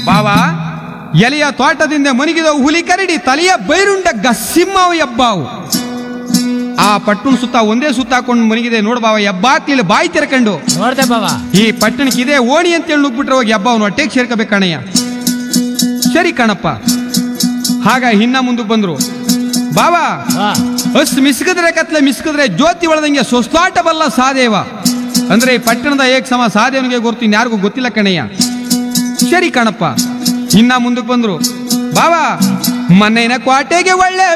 ಬಾವಾ ಎಲೆಯ ತೋಟದಿಂದ ಮನಿಗಿದ ಹುಲಿ ಕರಡಿ ತಲೆಯ ಬೈರುಂಡ ಸಿಂಹವು ಎಬ್ಬಾವು ಆ ಪಟ್ಟಣ ಸುತ್ತ ಒಂದೇ ಸುತ್ತ ಹಾಕೊಂಡು ಮನಿಗಿದೆ ನೋಡು ಬಾವ ಎಬ್ಬಾಕ್ಲಿಲ್ಲ ಬಾಯಿ ತೆರ್ಕೊಂಡು ನೋಡ್ದೆ ಬಾವ ಈ ಪಟ್ಟಣಕ್ಕೆ ಇದೇ ಓಣಿ ಅಂತೇಳಿ ನುಗ್ಬಿಟ್ರೆ ಹೋಗಿ ಹಬ್ಬ ಅವನು ಹೊಟ್ಟೆಗೆ ಸೇರ್ಕೋಬೇಕು ಕಣಯ್ಯ ಸರಿ ಕಣಪ್ಪ ಹಾಗ ಹಿನ್ನ ಮುಂದಕ್ಕೆ ಬಂದ್ರು ಬಾವಾ ಹಾ ಅಸ್ ಮಿಸ್ಕಿದ್ರೆ ಕತ್ಲೆ ಮಿಸ್ಕಿದ್ರೆ ಜ್ಯೋತಿ ಒಳದಂಗೆ ಸೊಸ್ಲಾಟ ಬಲ್ಲ ಸಾದೇವ ಅಂದ್ರೆ ಈ ಪಟ್ಟಣದ ಏಕ್ ಸಮ ಸಾದೇವನಿಗೆ ಗುರ್ತು ಇನ್ಯಾರಿಗೂ ಗೊತ್ತಿಲ್ಲ ಕಣಯ್ಯ ಸರಿ ಕಣಪ್ಪ ಇನ್ನ ಮುಂದಕ್ಕೆ ಬಂದ್ರು ಬಾವಾ ಮನೆಯ ಕ್ವಾಟೆಗೆ ಒಳ್ಳೆ